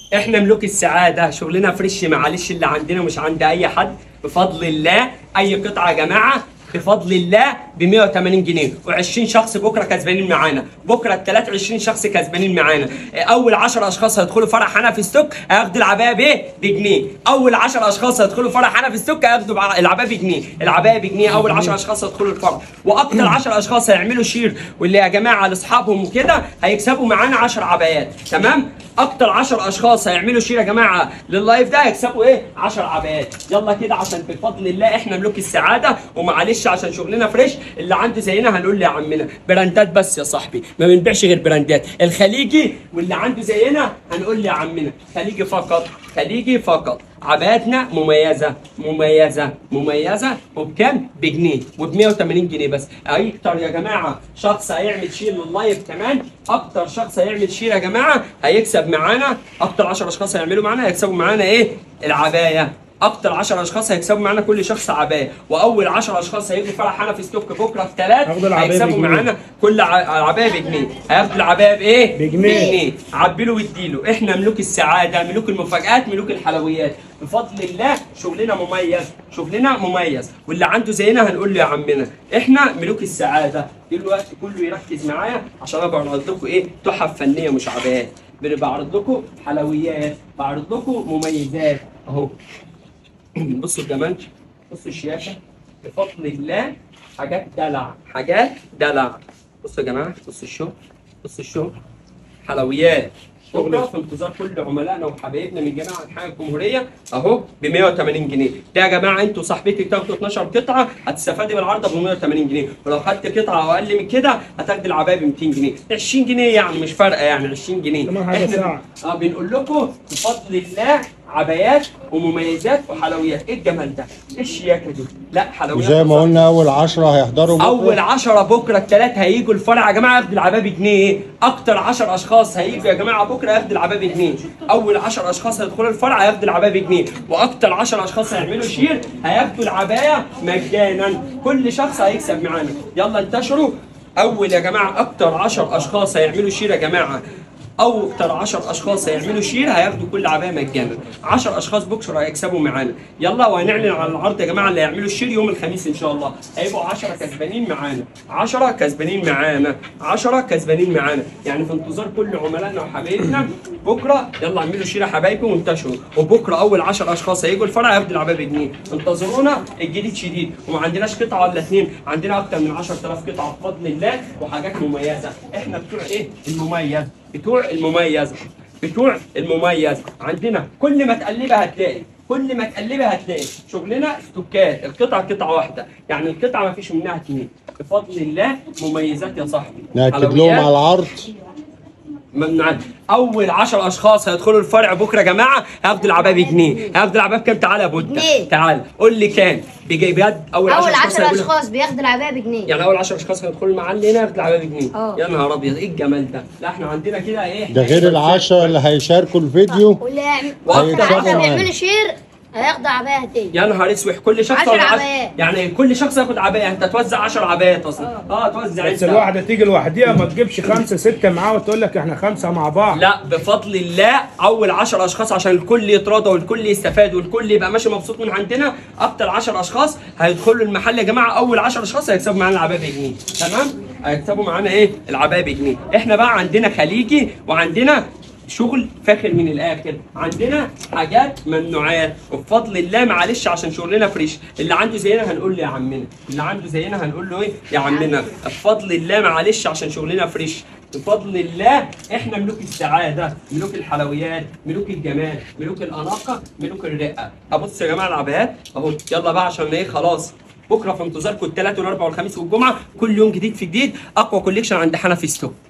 احنا ملوك السعاده شغلنا فريش معلش اللي عندنا مش عند اي حد بفضل الله اي قطعه يا جماعه بفضل الله ب 180 جنيه و20 شخص بكره كسبانين معانا بكره الثلاث 20 شخص كسبانين معانا اول 10 اشخاص هيدخلوا فرع حنفي ستوك هياخدوا العبايه بايه بجنيه اول 10 اشخاص هيدخلوا فرع حنفي ستوك هياخدوا بع- العبايه بجنيه العبايه بجنيه اول 10 اشخاص هيدخلوا الفرع واكتر 10 اشخاص هيعملوا شير واللي يا جماعه لاصحابهم وكده هيكسبوا معانا 10 عبايات تمام اكتر 10 اشخاص هيعملوا شير يا جماعه لللايف ده هيكسبوا ايه 10 عبايات يلا كده عشان بفضل الله احنا ملوك السعاده ومعلش عشان شغلنا فريش اللي عنده زينا هنقول له يا عمنا براندات بس يا صاحبي ما بنبيعش غير براندات الخليجي واللي عنده زينا هنقول له يا عمنا خليجي فقط خليجي فقط عباياتنا مميزه مميزه مميزه وبكام؟ بجنيه وب 180 جنيه بس اكتر يا جماعه شخص هيعمل شير لللايف كمان اكتر شخص هيعمل شير يا جماعه هيكسب معانا اكتر 10 اشخاص هيعملوا معانا هيكسبوا معانا ايه؟ العبايه اكتر 10 اشخاص هيكسبوا معانا كل شخص عبايه واول 10 اشخاص هيجوا فرح حنفي ستوك بكره في ثلاث هياخدوا العباية هيكسبوا بجنيه. معانا كل ع- العبايه بجنيه هياخدوا العبايه بايه؟ بجنيه. بجنيه عبيله واديله احنا ملوك السعاده ملوك المفاجآت ملوك الحلويات بفضل الله شغلنا مميز شغلنا مميز واللي عنده زينا هنقول له يا عمنا احنا ملوك السعاده دلوقتي كله يركز معايا عشان انا بعرض لكم ايه تحف فنيه مش عبايات بعرض لكم حلويات بعرض لكم مميزات اهو بصوا الجمال بصوا الشياكه بفضل الله حاجات دلع حاجات دلع بصوا يا جماعه بصوا الشغل بصوا الشغل حلويات شغل في انتظار كل عملائنا وحبايبنا من جميع انحاء الجمهوريه اهو ب 180 جنيه ده يا جماعه انتوا صاحبتي تاخدوا 12 قطعه هتستفادي بالعرضه ب 180 جنيه ولو خدت قطعه او اقل من كده هتاخدي العبايه ب 200 جنيه 20 جنيه يعني مش فارقه يعني 20 جنيه كمان حاجة احنا ساعة. اه بنقول لكم بفضل الله عبايات ومميزات وحلويات ايه الجمال ده ايه الشياكه دي لا حلويات وزي ما قلنا اول عشرة هيحضروا بكرة. اول 10 بكره الثلاث هيجوا الفرع يا جماعه ياخدوا العبايه بجنيه اكتر 10 اشخاص هيجوا يا جماعه بكره ياخدوا العبايه بجنيه اول 10 اشخاص هيدخلوا الفرع هياخدوا العبايه بجنيه واكتر 10 اشخاص هيعملوا شير هياخدوا العبايه مجانا كل شخص هيكسب معانا يلا انتشروا اول يا جماعه اكتر 10 اشخاص هيعملوا شير يا جماعه او اكتر 10 اشخاص هيعملوا شير هياخدوا كل عبايه مجانا 10 اشخاص بكره هيكسبوا معانا يلا وهنعلن على العرض يا جماعه اللي هيعملوا الشير يوم الخميس ان شاء الله هيبقوا 10 كسبانين معانا 10 كسبانين معانا 10 كسبانين معانا يعني في انتظار كل عملائنا وحبايبنا بكره يلا اعملوا شير يا حبايبي وانتشروا وبكره اول 10 اشخاص هيجوا الفرع هياخدوا العبايه بجنيه انتظرونا الجديد شديد وما عندناش قطعه ولا اثنين عندنا اكتر من 10000 قطعه بفضل الله وحاجات مميزه احنا بتوع ايه المميز بتوع المميز بتوع المميز عندنا كل ما تقلبها هتلاقي كل ما تقلبها هتلاقي شغلنا استوكات القطعه قطعه واحده يعني القطعه ما فيش منها اثنين بفضل الله مميزات يا صاحبي نأكد لهم حلويات. على العرض ممنوعات اول 10 اشخاص هيدخلوا الفرع بكره يا جماعه هياخدوا العبايه بجنيه هياخدوا العبايه بكام تعالى يا بودا جنيه. تعالى قول لي كام بجي بجد اول 10 اول اشخاص 10 هيقولوا- اشخاص بياخدوا العبايه بجنيه يعني اول 10 اشخاص هيدخلوا المحل هنا ياخدوا العبايه بجنيه اه. يا نهار ابيض ايه الجمال ده لا احنا عندنا كده ايه ده غير العشرة اللي هيشاركوا الفيديو واللي يعمل وأكتر اكتر حاجة 10 معانا. بيعملوا شير هياخدوا عبايه هديه يا نهار اسود كل شخص 10 ولا عش- عبايات. يعني كل شخص ياخد عبايه انت توزع 10 عبايات اصلا اه توزع بس انت الواحدة تيجي لوحديها ما تجيبش خمسة ستة معاه وتقول لك احنا خمسة مع بعض لا بفضل الله اول 10 اشخاص عشان الكل يتراضى والكل يستفاد والكل يبقى ماشي مبسوط من عندنا اكتر 10 اشخاص هيدخلوا المحل يا جماعه اول 10 اشخاص هيكسبوا معانا العبايه بجنيه تمام هيكسبوا معانا ايه العبايه بجنيه احنا بقى عندنا خليجي وعندنا شغل فاخر من الاخر عندنا حاجات ممنوعات وبفضل الله معلش عشان شغلنا فريش اللي عنده زينا هنقول له يا عمنا اللي عنده زينا هنقول له ايه يا عمنا بفضل الله معلش عشان شغلنا فريش بفضل الله احنا ملوك السعاده ملوك الحلويات ملوك الجمال ملوك الاناقه ملوك الرقه ابص يا جماعه العبايات اهو يلا بقى عشان ايه خلاص بكره في انتظاركم الثلاث والاربع والخميس والجمعه كل يوم جديد في جديد اقوى كوليكشن عند حنفي ستوك